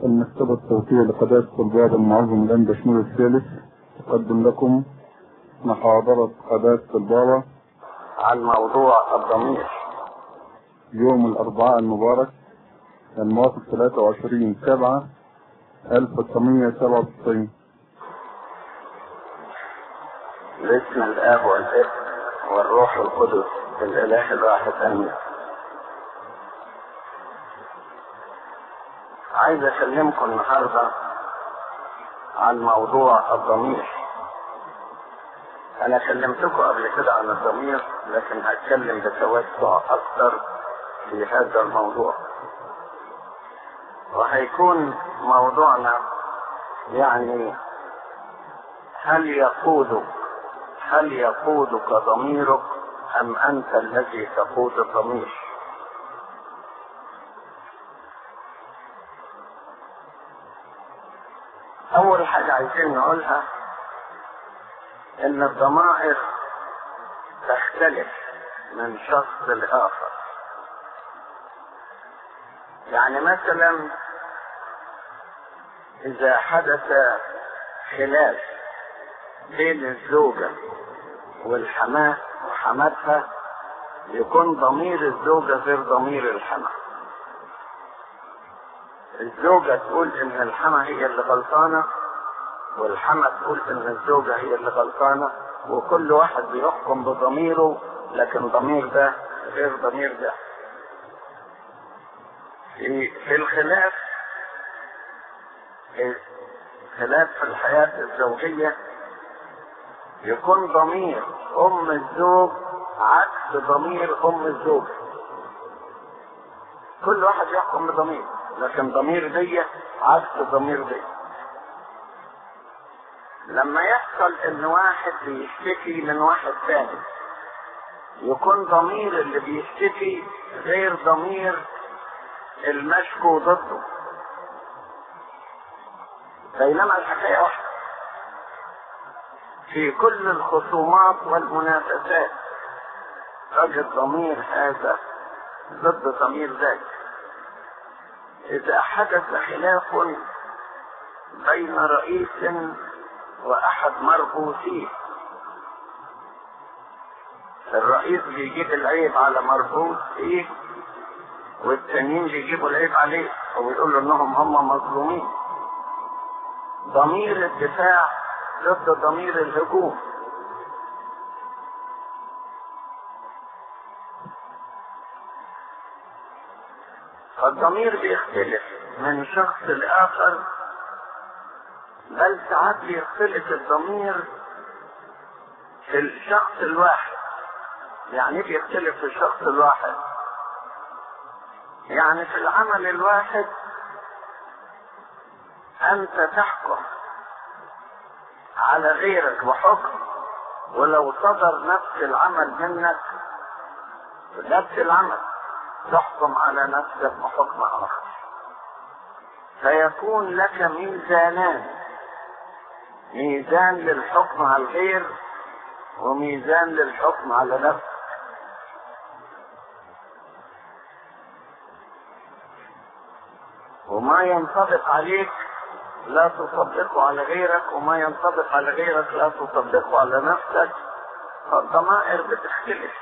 المكتبة الصوتية لقداسة الباب المعظم الآن بشمول الثالث تقدم لكم محاضرة قداسة البابا عن موضوع الضمير يوم الأربعاء المبارك الموافق 23 7 1997 باسم الاب والابن والروح القدس الاله الواحد امين عايز اكلمكم النهارده عن موضوع الضمير انا كلمتكم قبل كده عن الضمير لكن هتكلم بتوسع اكثر في هذا الموضوع وهيكون موضوعنا يعني هل يقودك هل يقودك ضميرك ام انت الذي تقود الضمير اول حاجة عايزين نقولها ان الضمائر تختلف من شخص لاخر يعني مثلا اذا حدث خلاف بين الزوجة والحماة وحماتها يكون ضمير الزوجة غير ضمير الحماة الزوجة تقول ان الحماة هي اللي غلطانة والحماة تقول ان الزوجة هي اللي غلطانة وكل واحد بيحكم بضميره لكن ضمير ده غير ضمير ده في في الخلاف خلاف في الحياة الزوجية يكون ضمير ام الزوج عكس ضمير ام الزوج كل واحد يحكم بضمير لكن ضمير دي عكس ضمير دي لما يحصل ان واحد بيشتكي من واحد ثاني يكون ضمير اللي بيشتكي غير ضمير المشكو ضده بينما الحكاية واحدة في كل الخصومات والمنافسات تجد ضمير هذا ضد ضمير ذاك إذا حدث خلاف بين رئيس وأحد مرؤوسيه الرئيس بيجيب العيب على مرؤوس ايه والتانيين بيجيبوا العيب عليه وبيقولوا انهم هم مظلومين ضمير الدفاع ضد ضمير الهجوم فالضمير بيختلف من شخص لآخر بل ساعات بيختلف الضمير في الشخص الواحد يعني بيختلف في الشخص الواحد يعني في العمل الواحد انت تحكم على غيرك بحكم ولو صدر نفس العمل منك نفس العمل تحكم على نفسك بحكم اخر فيكون لك ميزانان ميزان للحكم على الغير وميزان للحكم على نفسك وما ينطبق عليك لا تصدقه على غيرك وما ينطبق على غيرك لا تصدقه على نفسك فالضمائر بتختلف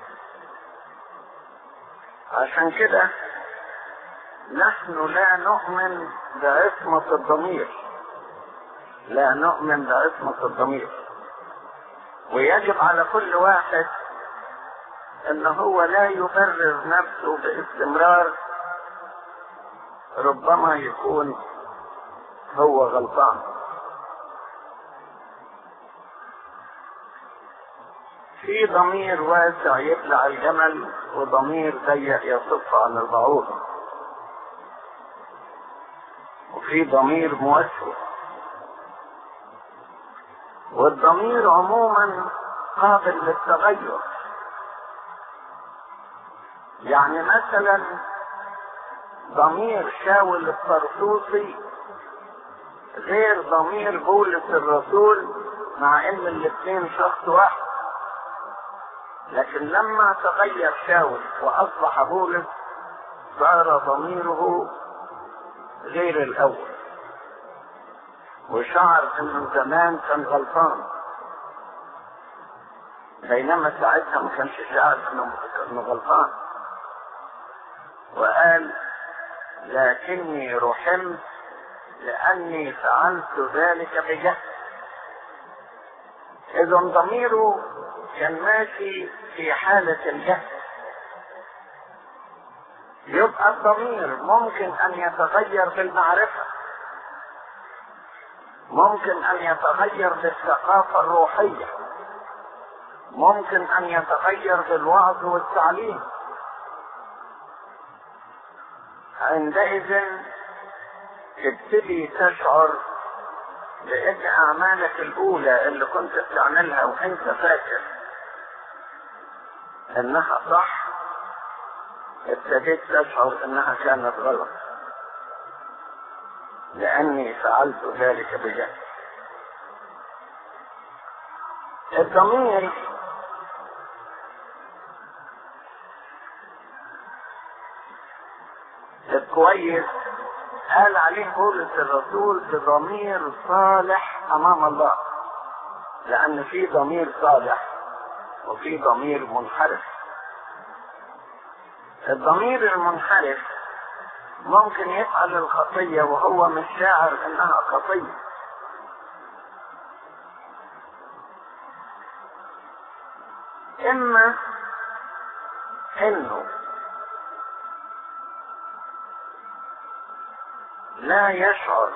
عشان كده نحن لا نؤمن بعصمة الضمير لا نؤمن بعصمة الضمير ويجب على كل واحد ان هو لا يبرر نفسه باستمرار ربما يكون هو غلطان في ضمير واسع يبلع الجمل وضمير ضيق يصف عن البعوضة وفي ضمير موسوس والضمير عموما قابل للتغير يعني مثلا ضمير شاول الطرسوسي غير ضمير بولس الرسول مع ان الاثنين شخص واحد لكن لما تغير شاول واصبح بولس صار ضميره غير الاول وشعر انه زمان كان غلطان بينما ساعتها ما كانش شعر انه انه غلطان وقال لكني رحمت لاني فعلت ذلك بجهل اذا ضميره كان ماشي في حالة الجهل يبقى الضمير ممكن ان يتغير بالمعرفة ممكن ان يتغير بالثقافة الروحية ممكن ان يتغير بالوعظ والتعليم عندئذ تبتدي تشعر بان اعمالك الاولى اللي كنت بتعملها وانت فاكر انها صح ابتديت تشعر انها كانت غلط لاني فعلت ذلك بجهل الضمير الكويس قال عليه بولس الرسول بضمير صالح امام الله لان في ضمير صالح وفي ضمير منحرف الضمير المنحرف ممكن يفعل الخطية وهو مش شاعر انها خطية اما انه لا يشعر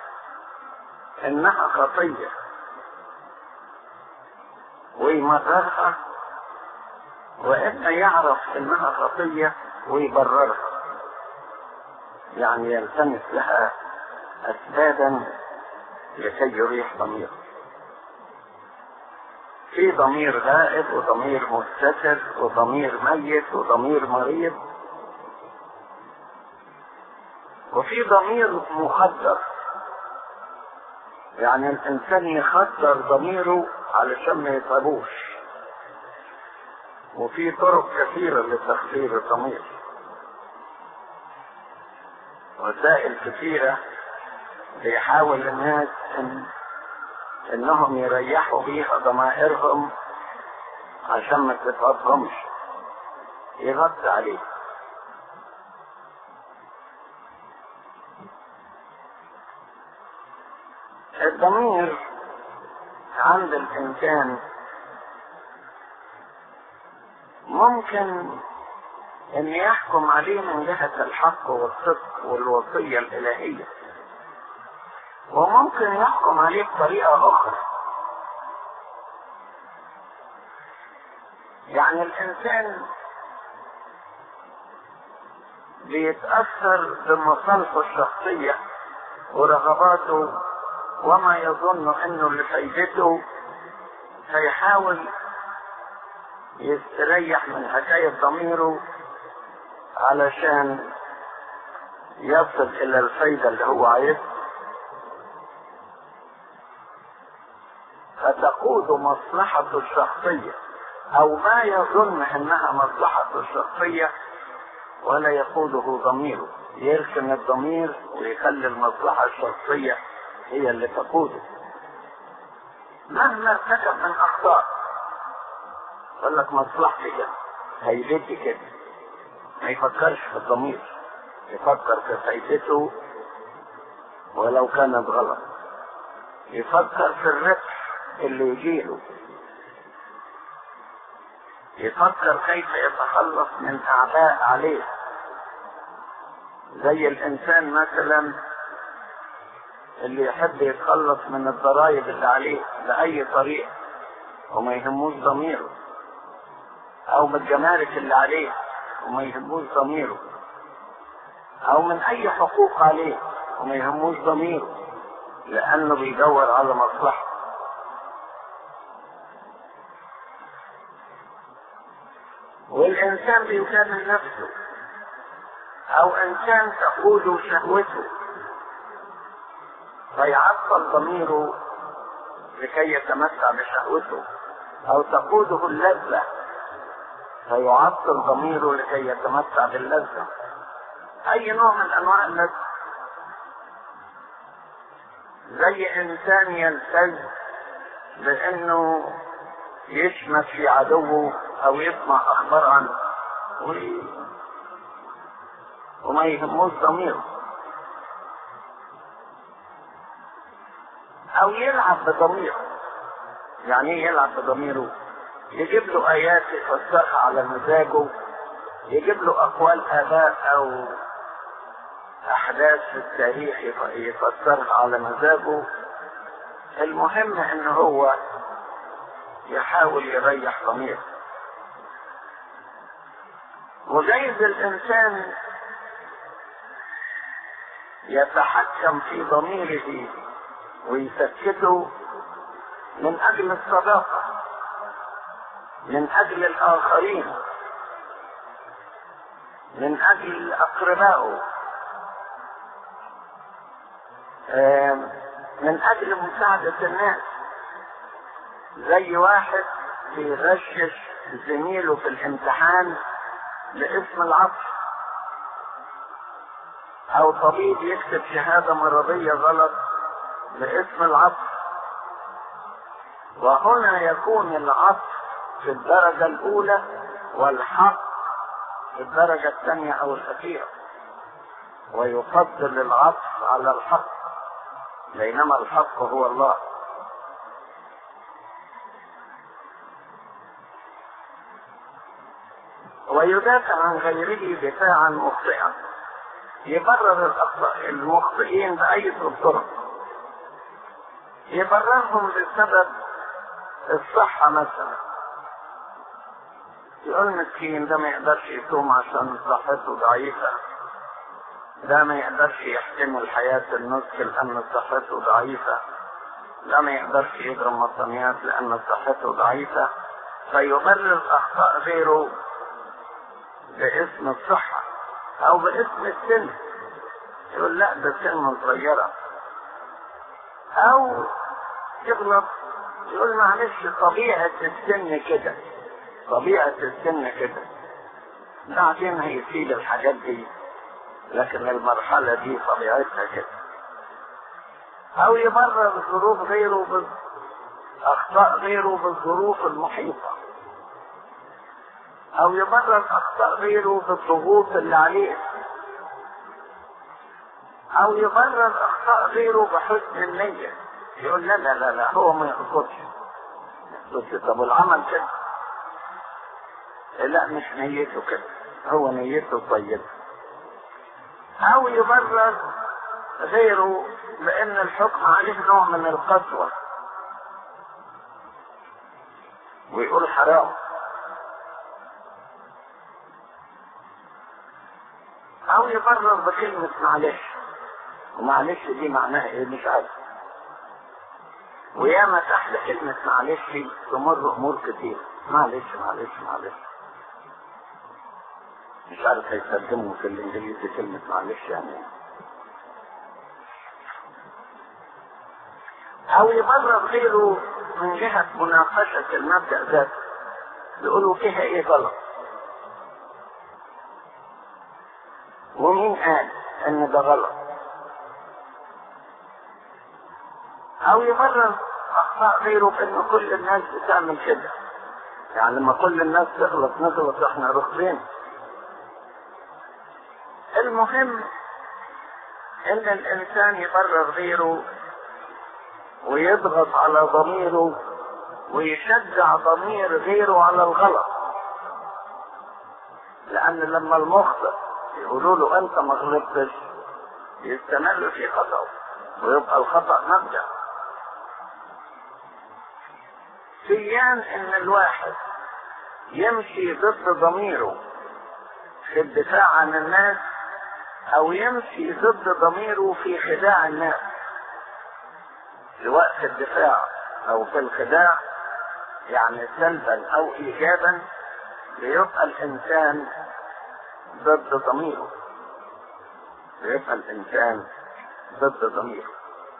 انها خطية ويمررها واما يعرف انها خطية ويبررها يعني يلتمس لها اسبابا لكي يريح ضميره في ضمير غائب وضمير مستتر وضمير ميت وضمير مريض وفي ضمير مخدر يعني الانسان يخدر ضميره علشان ما يتعبوش وفي طرق كثيرة لتخدير الضمير وسائل كثيرة بيحاول الناس إن انهم يريحوا بيها ضمائرهم عشان ما تتعبهمش يغطي عليه الضمير عند الانسان ممكن ان يحكم عليه من جهة الحق والصدق والوصية الالهية وممكن يحكم عليه بطريقة اخرى يعني الانسان بيتأثر بمصالحه الشخصية ورغباته وما يظن انه لفايدته فيحاول يستريح من حكاية ضميره علشان يصل الى الفايدة اللي هو عايزها فتقود مصلحته الشخصية او ما يظن انها مصلحته الشخصية ولا يقوده ضميره يركن الضمير ويخلي المصلحة الشخصية هي اللي تقوده مهما ارتكب من اخطاء يقول لك مصلحتي كده هيبتي كده ما يفكرش في الضمير يفكر في فايدته ولو كانت غلط يفكر في الربح اللي يجيله يفكر كيف يتخلص من اعباء عليه زي الانسان مثلا اللي يحب يتخلص من الضرائب اللي عليه بأي طريقة وما يهموش ضميره أو من الجمارك اللي عليه وما يهموش ضميره أو من أي حقوق عليه وما يهموش ضميره لأنه بيدور على مصلحته والإنسان بيكمل نفسه أو إنسان تقوده شهوته فيعطل ضميره لكي يتمتع بشهوته او تقوده اللذة فيعطل ضميره لكي يتمتع باللذة اي نوع من انواع اللذة زي انسان يلتز بانه يشمت في عدوه او يسمع اخبار عنه و... وما يهموش ضميره او يلعب بضميره يعني ايه يلعب بضميره يجيب له ايات يفسرها على مزاجه يجيب له اقوال اباء او احداث في التاريخ يفسرها على مزاجه المهم ان هو يحاول يريح ضميره وجايز الانسان يتحكم في ضميره ويسكته من اجل الصداقه من اجل الاخرين من اجل اقربائه من اجل مساعدة الناس زي واحد بيغشش زميله في الامتحان لاسم العطف او طبيب يكتب شهادة مرضية غلط لاسم العطف وهنا يكون العطف في الدرجة الاولى والحق في الدرجة الثانية او الاخيرة ويفضل العطف على الحق بينما الحق هو الله ويدافع عن غيره دفاعا مخطئا يبرر الأخطاء المخطئين بأي طرق يبررهم بسبب الصحة مثلا يقول مسكين ده ما يقدرش يصوم عشان صحته ضعيفة ده ما يقدرش يحتمل حياة النسك لأن صحته ضعيفة ده ما يقدرش يضرب مطنيات لأن صحته ضعيفة فيبرر أخطاء غيره باسم الصحة أو باسم السن يقول لا ده سن صغيرة أو يغلط يقول معلش طبيعة السن كده طبيعة السن كده بعدين هيسيب الحاجات دي لكن المرحلة دي طبيعتها كده أو يبرر ظروف غيره بال... أخطاء غيره بالظروف المحيطة أو يبرر أخطاء غيره بالضغوط اللي عليه أو يبرر أخطاء غيره بحسن النية يقول لا لا لا لا هو ما يقصدش يقصدش طب والعمل كده لا مش نيته كده هو نيته طيبه او يبرر غيره بان الحكم عليه نوع من القسوة ويقول حرام او يبرر بكلمة معلش ومعلش دي معناها ايه مش عارف وياما تحت كلمة معلش تمر امور كتير معلش معلش معلش مش عارف هيستخدموا في الانجليزي كلمة معلش يعني او يبرر غيره من جهة مناقشة المبدأ ذاته يقولوا فيها ايه غلط ومين قال ان ده غلط او يبرر اخطاء غيره بان كل الناس بتعمل كده يعني لما كل الناس تغلط نغلط احنا رخصين المهم ان الانسان يبرر غيره ويضغط على ضميره ويشجع ضمير غيره على الغلط لان لما المخطئ يقولوا له انت ما غلطتش يستمر في خطأه ويبقى الخطأ مبدأ سيان ان الواحد يمشي ضد ضميره في الدفاع عن الناس او يمشي ضد ضميره في خداع الناس سواء في الدفاع او في الخداع يعني سلبا او ايجابا ليبقى الانسان ضد ضميره ليبقى الانسان ضد ضميره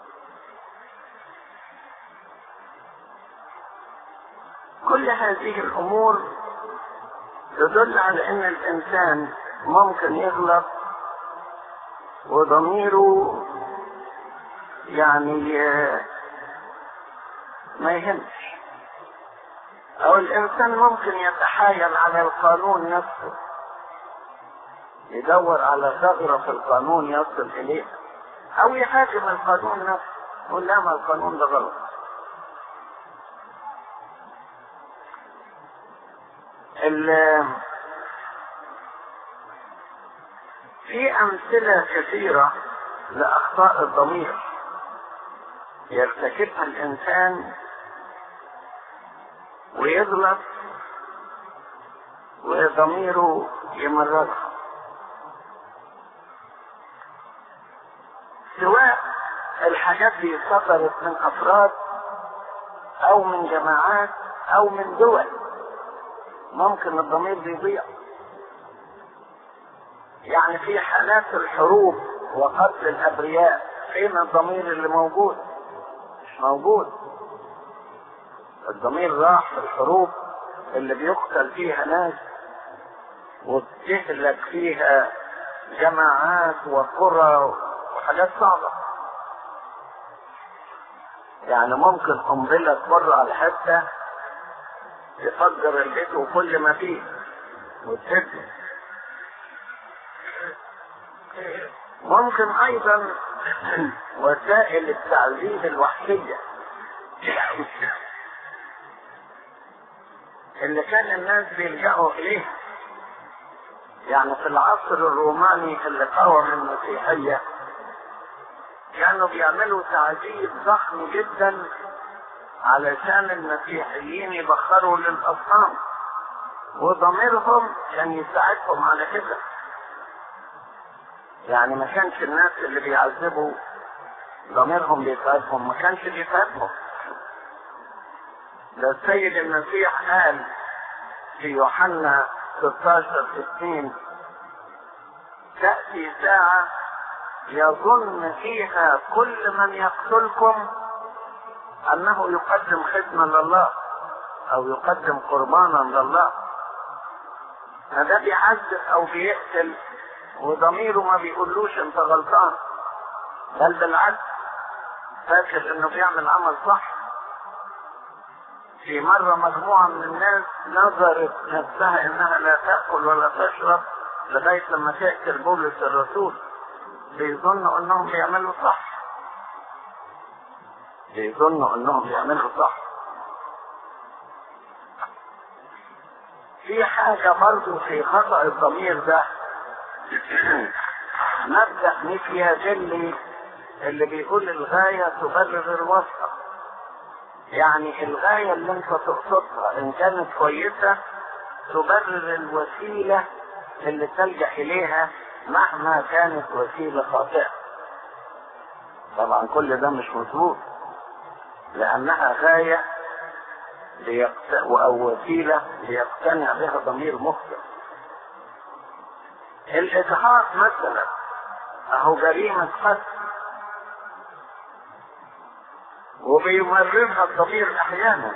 كل هذه الامور تدل على ان الانسان ممكن يغلط وضميره يعني آه، ما يهمش او الانسان ممكن يتحايل على القانون نفسه يدور على ثغرة في القانون يصل اليها او يهاجم القانون نفسه يقول لا ما القانون ده غلط ال- في امثلة كثيرة لاخطاء الضمير يرتكبها الانسان ويغلط وضميره يمررها سواء الحاجات دي صدرت من افراد او من جماعات او من دول ممكن الضمير بيضيع يعني في حالات الحروب وقتل الابرياء فين الضمير اللي موجود مش موجود الضمير راح في الحروب اللي بيقتل فيها ناس وبتهلك فيها جماعات وقرى وحاجات صعبة يعني ممكن قنبلة تمر على حتة تفجر البيت وكل ما فيه وتهدم ممكن ايضا وسائل التعذيب الوحشية اللي كان الناس بيلجأوا اليها يعني في العصر الروماني اللي قاوم المسيحية كانوا بيعملوا تعذيب ضخم جدا علشان المسيحيين يبخروا للأصنام وضميرهم كان يساعدهم على كده يعني ما كانش الناس اللي بيعذبوا ضميرهم بيساعدهم ما كانش بيساعدهم ده السيد المسيح قال في يوحنا 16 60 تأتي ساعة يظن فيها كل من يقتلكم أنه يقدم خدمة لله أو يقدم قربانا لله فده بيعذب أو بيقتل وضميره ما بيقولوش أنت غلطان بل بالعكس فاكر إنه بيعمل عمل صح في مرة مجموعة من الناس نظرت نفسها انها لا تأكل ولا تشرب لغاية لما تأكل بولس الرسول بيظنوا انهم بيعملوا صح بيظنوا انهم بيعملوا صح في حاجة برضو في خطأ الضمير ده مبدأ ميكيافيلي اللي بيقول الغاية تبرر الوسط يعني الغاية اللي انت تقصدها ان كانت كويسة تبرر الوسيلة اللي تلجأ اليها مهما كانت وسيلة خاطئة طبعا كل ده مش مظبوط لانها غاية ليقت... او وسيلة ليقتنع بها ضمير مخطئ الاجهاض مثلا اهو جريمة قتل وبيمررها الضمير احيانا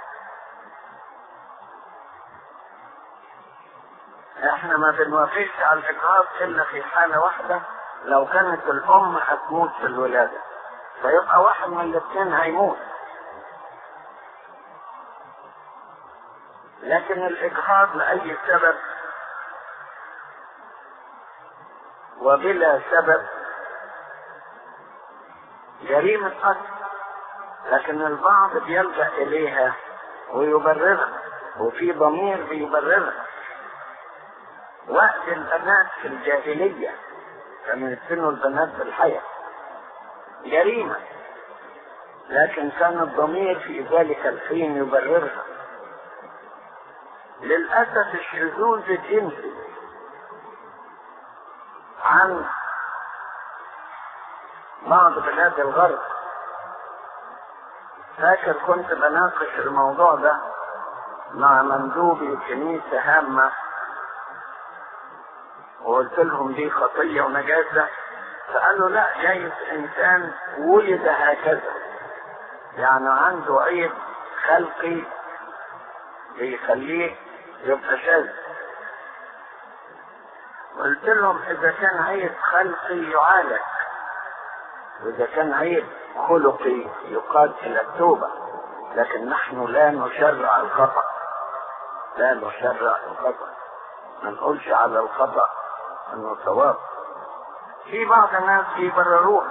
احنا ما بنوافقش على الاجهاض الا في حالة واحدة لو كانت الام هتموت في الولادة فيبقى واحد من الاثنين هيموت لكن الاجهاض لاي سبب وبلا سبب جريمة قتل لكن البعض بيلجأ إليها ويبررها وفي ضمير بيبررها وقت البنات في الجاهلية كانوا يدفنوا البنات بالحياة جريمة لكن كان الضمير في ذلك الحين يبررها للأسف الشذوذ الجنسي عن بعض بلاد الغرب فاكر كنت بناقش الموضوع ده مع مندوبي كنيسة هامة وقلت لهم دي خطية ونجاسة فقالوا لا جايز إنسان ولد هكذا يعني عنده عيب خلقي بيخليه يبقى شاذ قلت لهم إذا كان عيب خلقي يعالج وإذا كان عيب خلقي يقاد إلى التوبة لكن نحن لا نشرع الخطأ لا نشرع الخطأ ما نقولش على الخطأ انه صواب في بعض الناس يبرروها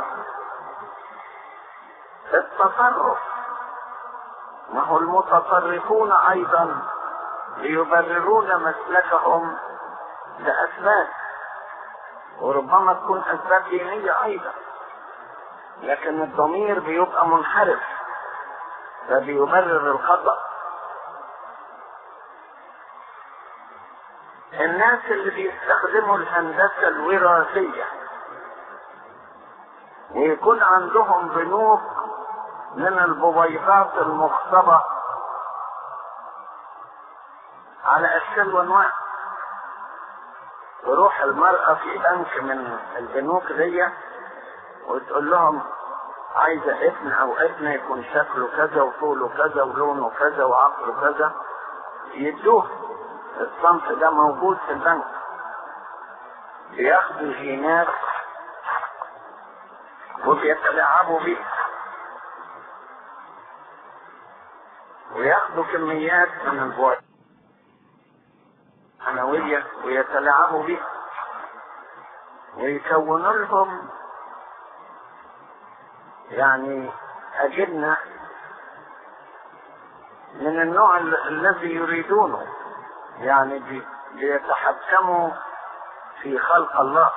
التصرف ما هو المتصرفون ايضا ليبررون مسلكهم لاسباب وربما تكون اسباب دينيه ايضا لكن الضمير بيبقى منحرف فبيبرر الخطأ الناس اللي بيستخدموا الهندسة الوراثية ويكون عندهم بنوك من البويضات المخصبة على أشكال وأنواع تروح المرأة في بنك من البنوك دي وتقول لهم عايزة ابن أو ابنة يكون شكله كذا وطوله كذا ولونه كذا وعقله كذا يدوه الصنف ده موجود في البنك بياخدوا جينات وبيتلاعبوا بيه وياخدوا كميات من البعد حنوية ويتلاعبوا بيه ويكونوا لهم يعني أجنة من النوع الذي يريدونه يعني بي بيتحكموا في خلق الله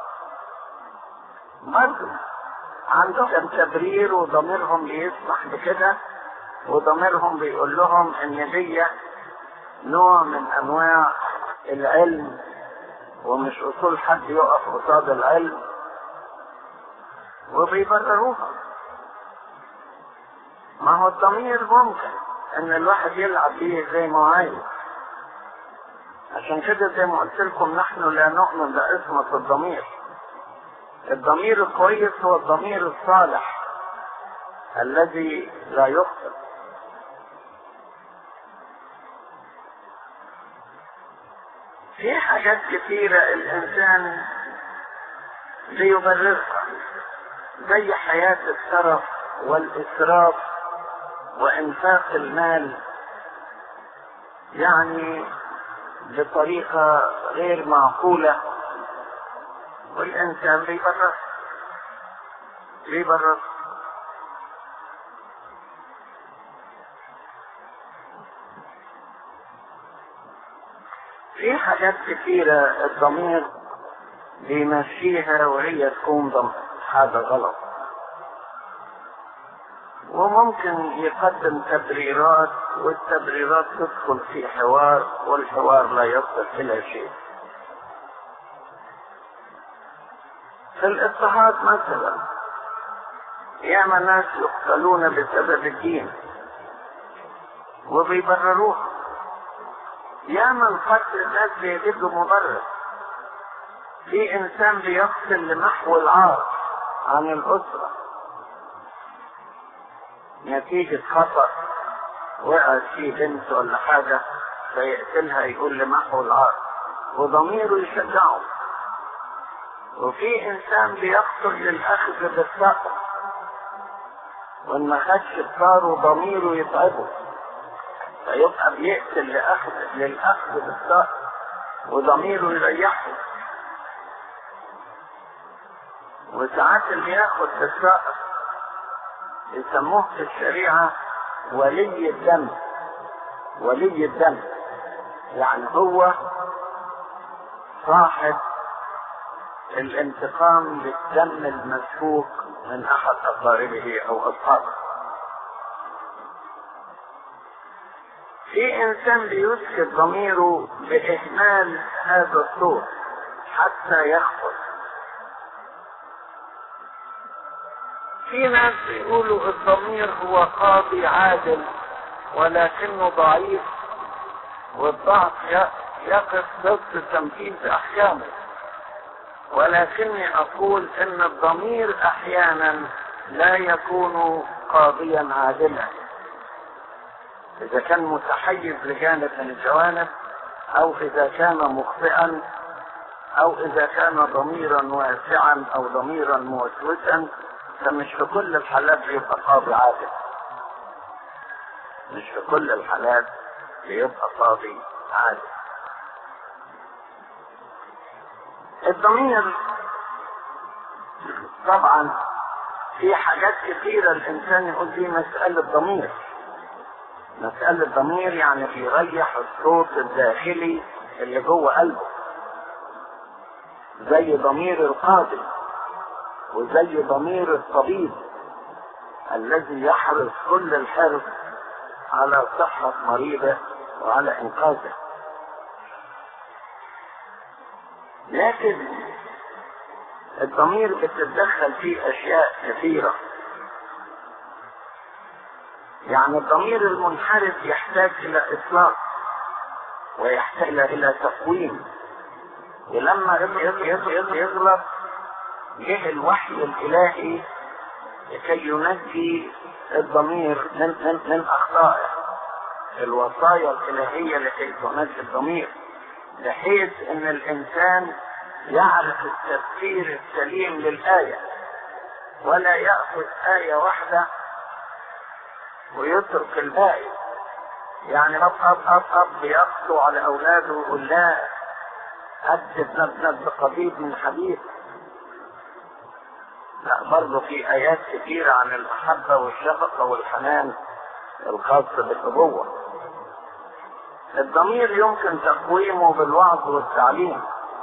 برضه عندهم تبرير وضميرهم بيسمح بكده وضميرهم بيقول لهم ان دي نوع من انواع العلم ومش اصول حد يقف قصاد العلم وبيبرروها ما هو الضمير ممكن ان الواحد يلعب بيه زي ما هو عايز عشان كده زي ما قلت لكم نحن لا نؤمن بعصمة الضمير الضمير الكويس هو الضمير الصالح الذي لا يخطئ في حاجات كثيرة الإنسان بيبررها زي حياة الترف والإسراف وإنفاق المال يعني بطريقة غير معقولة والإنسان بيبرر بيبرر في حاجات كثيرة الضمير بيمشيها وهي تكون ضم حاجة غلط وممكن يقدم تبريرات والتبريرات تدخل في حوار والحوار لا يصل إلى شيء في الاضطهاد مثلا ياما ناس يقتلون بسبب الدين وبيبرروها ياما القتل الناس بيجدوا مبرر في انسان بيقتل لمحو العار عن الاسره نتيجة خطأ وقعت فيه بنت ولا حاجة فيقتلها يقول لمحو العار وضميره يشجعه وفي انسان بيقتل للاخذ بالثأر وان ما خدش الثار ضميره يتعبه فيبقى بيقتل لأخذ للاخذ بالثأر وضميره يريحه وساعات اللي ياخد بالثأر يسموه في الشريعة ولي الدم ولي الدم يعني هو صاحب الانتقام بالدم المسفوك من احد اقاربه او اصحابه في انسان بيسكت ضميره باهمال هذا الصوت حتى يخفض في ناس بيقولوا الضمير هو قاضي عادل ولكنه ضعيف والضعف يقف ضد تنفيذ احكامه ولكني اقول ان الضمير احيانا لا يكون قاضيا عادلا اذا كان متحيز لجانب من الجوانب او اذا كان مخطئا او اذا كان ضميرا واسعا او ضميرا موسوسا فمش في كل الحالات بيبقى قاضي عادل مش في كل الحالات بيبقى قاضي عادل الضمير طبعا في حاجات كثيرة الإنسان يقول دي مسألة ضمير مسألة ضمير يعني بيريح الصوت الداخلي اللي جوه قلبه زي ضمير القاضي وزي ضمير الطبيب الذي يحرص كل الحرص على صحة مريضه وعلى إنقاذه لكن الضمير بتتدخل فيه أشياء كثيرة يعني الضمير المنحرف يحتاج إلى إطلاق ويحتاج إلى تقويم ولما يغلط جه الوحي الإلهي لكي ينجي الضمير من, من, من أخطائه الوصايا الإلهية لكي تنجي الضمير بحيث أن الإنسان يعرف التفسير السليم للآية ولا يأخذ آية واحدة ويترك الباقي يعني أب أب أب أب يقسو على أولاده ويقول لا أدب ابنك بقبيب من حبيب لا برضه في آيات كثيرة عن المحبة والشفقة والحنان الخاص بالأبوة الضمير يمكن تقويمه بالوعظ والتعليم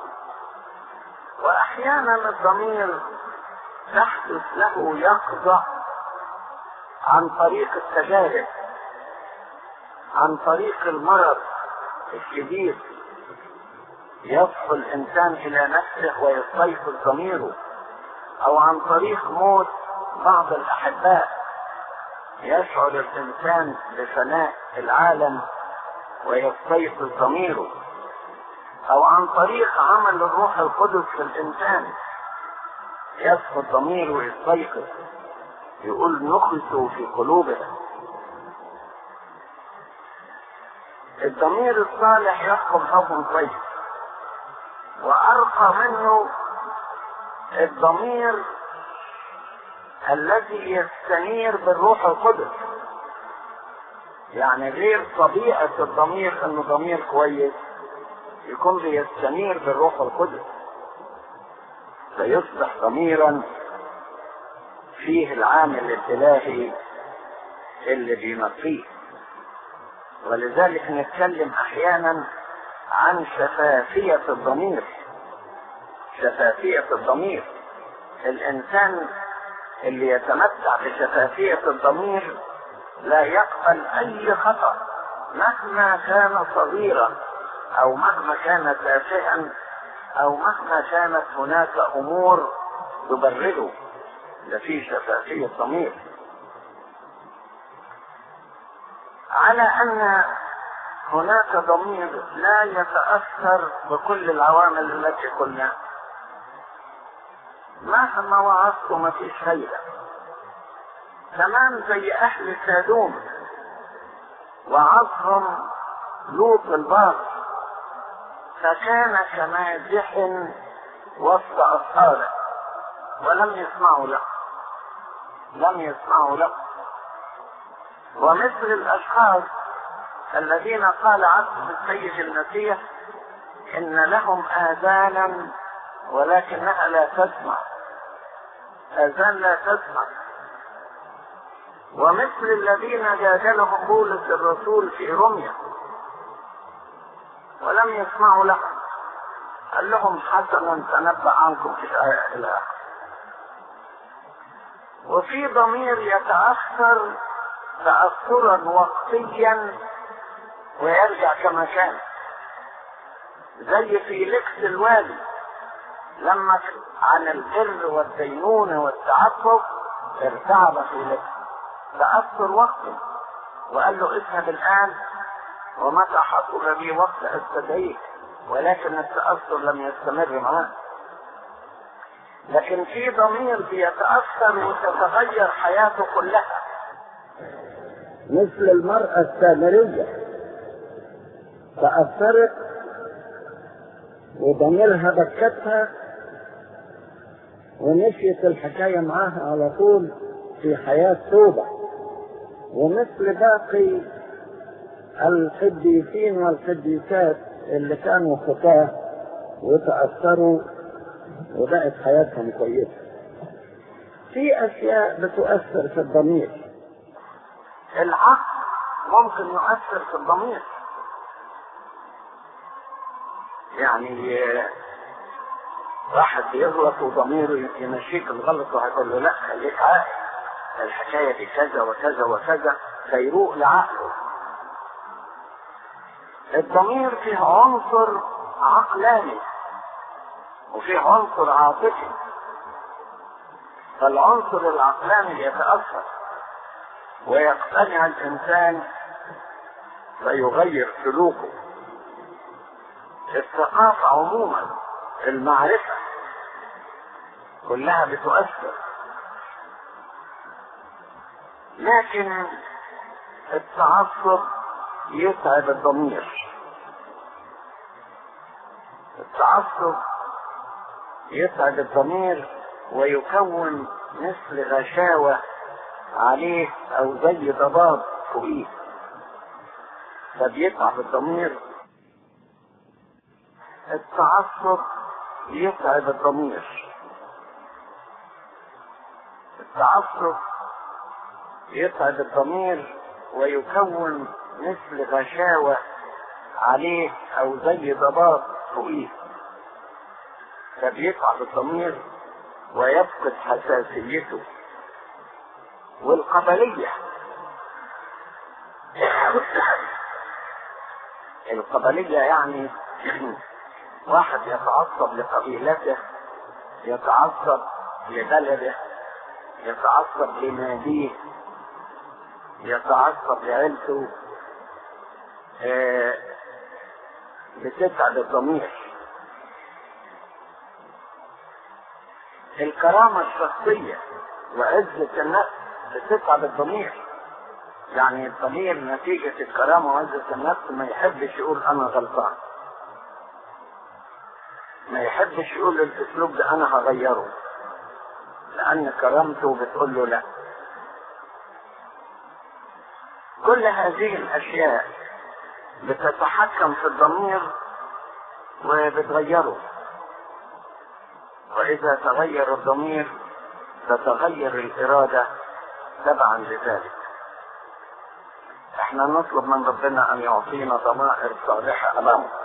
واحيانا الضمير تحدث له يقظة عن طريق التجارب عن طريق المرض الشديد يصحو الانسان الى نفسه ويستيقظ ضميره او عن طريق موت بعض الاحباء يشعر الانسان بفناء العالم ويستيقظ ضميره او عن طريق عمل الروح القدس في الانسان يصحو الضمير ويستيقظ يقول نخسوا في قلوبنا الضمير الصالح يحكم حكم كويس وارقى منه الضمير الذي يستنير بالروح القدس يعني غير طبيعة الضمير انه ضمير كويس يكون بيستنير بالروح القدس فيصبح ضميرا فيه العامل الالهي اللي بينقيه ولذلك نتكلم احيانا عن شفافية الضمير شفافية الضمير الانسان اللي يتمتع بشفافية الضمير لا يقبل اي خطأ مهما كان صغيرا او مهما كان تافها او مهما كانت هناك امور تبرده ده في شفافية ضمير على ان هناك ضمير لا يتأثر بكل العوامل التي قلناها مهما وعظت ما فيش فايدة تمام زي اهل سادوم وعظهم لوط البار فكان كمازح وسط اصحابه ولم يسمعوا له لم يسمعوا له ومثل الاشخاص الذين قال عنهم السيد المسيح ان لهم اذانا ولكنها لا تسمع اذان لا تسمع ومثل الذين جادلهم بولس الرسول في روميا ولم يسمعوا له قال لهم حسنا تنبأ عنكم في الآية الآخر وفي ضمير يتأثر تأثرا وقتيا ويرجع كما كان زي فيليكس الوالي لما عن البر والدينونة والتعفف ارتعب فيليكس تأثر وقته وقال له اذهب الآن ومتى حصل لي وقت استدعيك ولكن التأثر لم يستمر معاه لكن في ضمير بيتأثر وتتغير حياته كلها مثل المرأة السامرية تأثرت وضميرها بكتها ومشيت الحكاية معاها على طول في حياة توبة ومثل باقي القديسين والقديسات اللي كانوا خطاة وتأثروا وبقت حياتهم كويسة في أشياء بتؤثر في الضمير العقل ممكن يؤثر في الضمير يعني واحد بيغلط وضميره يمشيك الغلط وهيقول له لا خليك عاقل الحكايه دي كذا وكذا وكذا فيروق لعقله الضمير فيه عنصر عقلاني وفيه عنصر عاطفي فالعنصر العقلاني يتأثر ويقتنع الإنسان فيغير سلوكه الثقافة عموما المعرفة كلها بتؤثر لكن التعصب يتعب الضمير التعصب يتعب الضمير ويكون مثل غشاوة عليه أو زي ضباب فوقيه فبيتعب الضمير التعصب يتعب الضمير التعصب يتعب الضمير ويكون مثل غشاوة عليه أو زي ضباب فوقيه فبيتعب الضمير ويفقد حساسيته والقبلية القبلية يعني واحد يتعصب لقبيلته يتعصب لبلده يتعصب لناديه يتعصب لعيلته آه بتتعب الضمير الكرامة الشخصية وعزة النفس بتتعب الضمير يعني الضمير نتيجة الكرامة وعزة النفس ما يحبش يقول أنا غلطان ما يحبش يقول الأسلوب ده أنا هغيره لأن كرامته بتقول له لا كل هذه الأشياء بتتحكم في الضمير وبتغيره وإذا تغير الضمير تتغير الإرادة تبعا لذلك احنا نطلب من ربنا أن يعطينا ضمائر صالحة أمامه